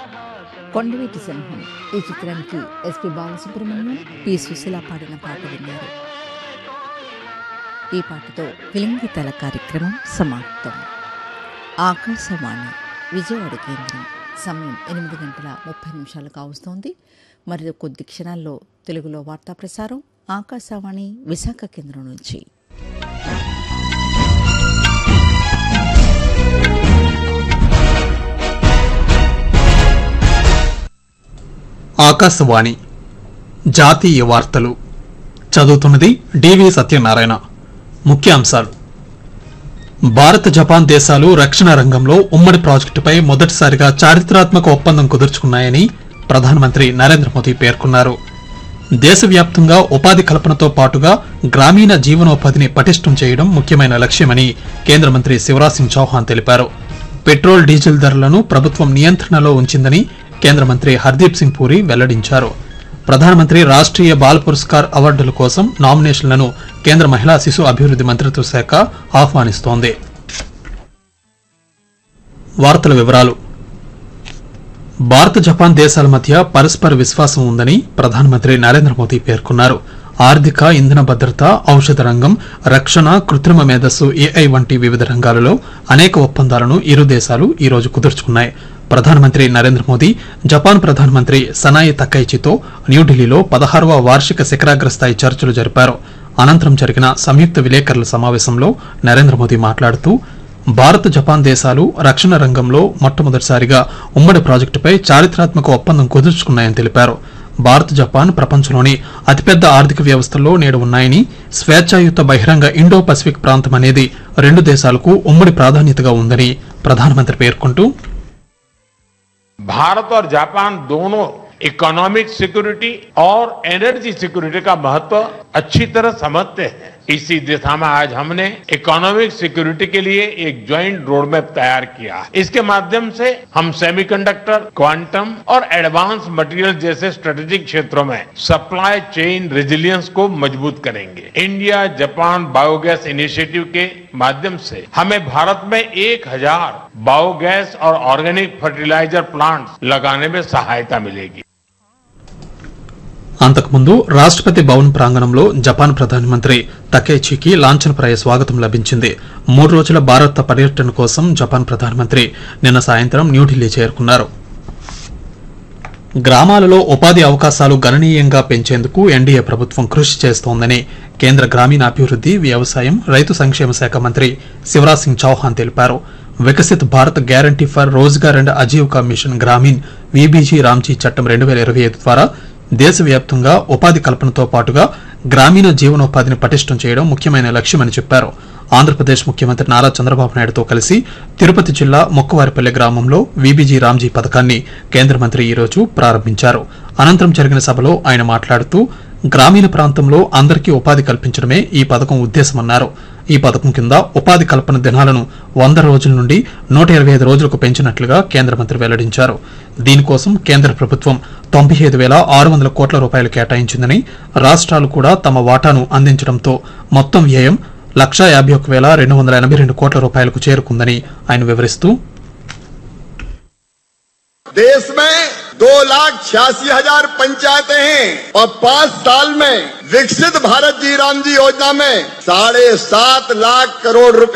కొండవీటి సింహం ఈ చిత్రానికి ఎస్పి బాలసుబ్రహ్మణ్యం పి సుశీల పాడిన పాట విన్నారు ఈ పాటతో ఫిలింగితల కార్యక్రమం సమాప్తం ఆకాశవాణి విజయవాడ కేంద్రం సమయం ఎనిమిది గంటల ముప్పై నిమిషాలు కావస్తోంది మరి కొద్ది క్షణాల్లో తెలుగులో వార్తా ప్రసారం ఆకాశవాణి విశాఖ కేంద్రం నుంచి ఆకాశవాణి జాతీయ వార్తలు చదువుతున్నది డివి సత్యనారాయణ ముఖ్యాంశాలు భారత్ జపాన్ దేశాలు రక్షణ రంగంలో ఉమ్మడి ప్రాజెక్టుపై మొదటిసారిగా చారిత్రాత్మక ఒప్పందం కుదుర్చుకున్నాయని ప్రధానమంత్రి నరేంద్ర మోదీ పేర్కొన్నారు దేశవ్యాప్తంగా ఉపాధి కల్పనతో పాటుగా గ్రామీణ జీవనోపాధిని పటిష్టం చేయడం ముఖ్యమైన లక్ష్యమని కేంద్ర మంత్రి శివరాజ్ సింగ్ చౌహాన్ తెలిపారు పెట్రోల్ డీజిల్ ధరలను ప్రభుత్వం నియంత్రణలో ఉంచిందని కేంద్ర మంత్రి హర్దీప్ సింగ్ పూరి వెల్లడించారు ప్రధానమంత్రి రాష్ట్రీయ బాల్ పురస్కార్ అవార్డుల కోసం నామినేషన్లను కేంద్ర మహిళా శిశు అభివృద్ధి మంత్రిత్వ శాఖ ఆహ్వానిస్తోంది వార్తల వివరాలు భారత్ జపాన్ దేశాల మధ్య పరస్పర విశ్వాసం ఉందని ప్రధానమంత్రి నరేంద్ర మోదీ పేర్కొన్నారు ఆర్థిక ఇంధన భద్రత ఔషధ రంగం రక్షణ కృత్రిమ మేధస్సు ఏఐ వంటి వివిధ రంగాలలో అనేక ఒప్పందాలను ఇరు దేశాలు ఈ రోజు కుదుర్చుకున్నాయి ప్రధానమంత్రి నరేంద్ర మోదీ జపాన్ ప్రధానమంత్రి సనాయి తకైచితో న్యూఢిల్లీలో పదహారవ వార్షిక శిఖరాగ్ర స్థాయి చర్చలు జరిపారు అనంతరం జరిగిన సంయుక్త విలేకరుల సమావేశంలో నరేంద్ర మోదీ మాట్లాడుతూ భారత్ జపాన్ దేశాలు రక్షణ రంగంలో మొట్టమొదటిసారిగా ఉమ్మడి ప్రాజెక్టుపై చారిత్రాత్మక ఒప్పందం కుదుర్చుకున్నాయని తెలిపారు భారత్ జపాన్ ప్రపంచంలోని అతిపెద్ద ఆర్థిక వ్యవస్థల్లో నేడు ఉన్నాయని స్వేచ్ఛాయుత బహిరంగ ఇండో పసిఫిక్ ప్రాంతం అనేది రెండు దేశాలకు ఉమ్మడి ప్రాధాన్యతగా ఉందని ప్రధానమంత్రి పేర్కొంటూ भारत और जापान दोनों इकोनॉमिक सिक्योरिटी और एनर्जी सिक्योरिटी का महत्व अच्छी तरह समझते हैं इसी दिशा में आज हमने इकोनॉमिक सिक्योरिटी के लिए एक ज्वाइंट रोड मैप तैयार किया है इसके माध्यम से हम सेमीकंडक्टर क्वांटम और एडवांस मटेरियल जैसे स्ट्रेटेजिक क्षेत्रों में सप्लाई चेन रेजिलियंस को मजबूत करेंगे इंडिया जापान बायोगैस इनिशिएटिव के माध्यम से हमें भारत में एक हजार बायोगैस और ऑर्गेनिक फर्टिलाइजर प्लांट्स लगाने में सहायता मिलेगी అంతకుముందు రాష్ట్రపతి భవన్ ప్రాంగణంలో జపాన్ ప్రధానమంత్రి తకేచికి లాంఛనప్రాయ స్వాగతం లభించింది మూడు రోజుల భారత పర్యటన కోసం జపాన్ ప్రధానమంత్రి నిన్న సాయంత్రం న్యూఢిల్లీ చేరుకున్నారు గ్రామాలలో ఉపాధి అవకాశాలు గణనీయంగా పెంచేందుకు ఎన్డీఏ ప్రభుత్వం కృషి చేస్తోందని కేంద్ర గ్రామీణాభివృద్ధి వ్యవసాయం రైతు సంక్షేమ శాఖ మంత్రి శివరాజ్ సింగ్ చౌహాన్ తెలిపారు Viksit Bharat guarantee for Rozgar and Ajeevika mission Gramin VBG Ramji చట్టం రెండు వేల ఇరవై ఐదు ద్వారా దేశవ్యాప్తంగా ఉపాధి కల్పనతో పాటుగా గ్రామీణ జీవనోపాధిని పటిష్టం చేయడం ముఖ్యమైన లక్ష్యమని చెప్పారు ఆంధ్రప్రదేశ్ ముఖ్యమంత్రి నారా చంద్రబాబు నాయుడుతో కలిసి తిరుపతి జిల్లా మొక్కవారిపల్లె గ్రామంలో వీబీజీ రామ్జీ పథకాన్ని కేంద్ర మంత్రి ఈ రోజు ప్రారంభించారు అనంతరం జరిగిన సభలో ఆయన మాట్లాడుతూ గ్రామీణ ప్రాంతంలో అందరికీ ఉపాధి కల్పించడమే ఈ పథకం ఉద్దేశమన్నారు ఈ పథకం కింద ఉపాధి కల్పన దినాలను వంద రోజుల నుండి నూట ఇరవై ఐదు రోజులకు పెంచినట్లుగా కేంద్ర మంత్రి వెల్లడించారు దీనికోసం కేంద్ర ప్రభుత్వం తొంభై ఐదు వేల ఆరు వందల కోట్ల రూపాయలు కేటాయించిందని రాష్ట్రాలు కూడా తమ వాటాను అందించడంతో మొత్తం వ్యయం లక్షా యాభై ఒక్క వేల రెండు వందల ఎనభై రెండు కోట్ల రూపాయలకు చేరుకుందని ఆయన వివరిస్తూ देश में दो लाख छियासी हजार पंचायतें हैं और पाँच साल में विकसित भारत जी राम जी योजना में साढ़े सात लाख करोड़ रुपए